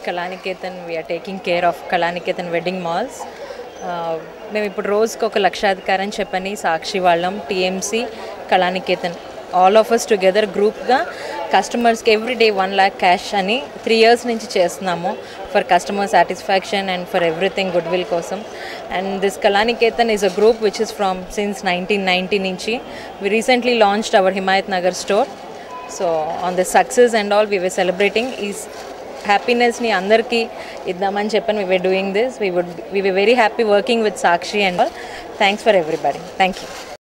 Kalaniketan we're taking care of Kalaniketan wedding malls మేము ఇప్పుడు రోజుకి ఒక లక్షాధికారం చెప్పని సాక్షి వాళ్ళం TMC Kalaniketan all of us together గ్రూప్గా కస్టమర్స్కి every day one lakh cash అని త్రీ ఇయర్స్ నుంచి చేస్తున్నాము for customer satisfaction and for everything good will కోసం and this Kalaniketan is a group which is from since nineteen ninety నుంచి we recently launched our Himayat Nagar store so on the success and all we were celebrating is హ్యాపీనెస్ని అందరికీ ఇద్దామని చెప్పని we were doing this we would we were very happy working with Sakshi and all thanks for everybody thank you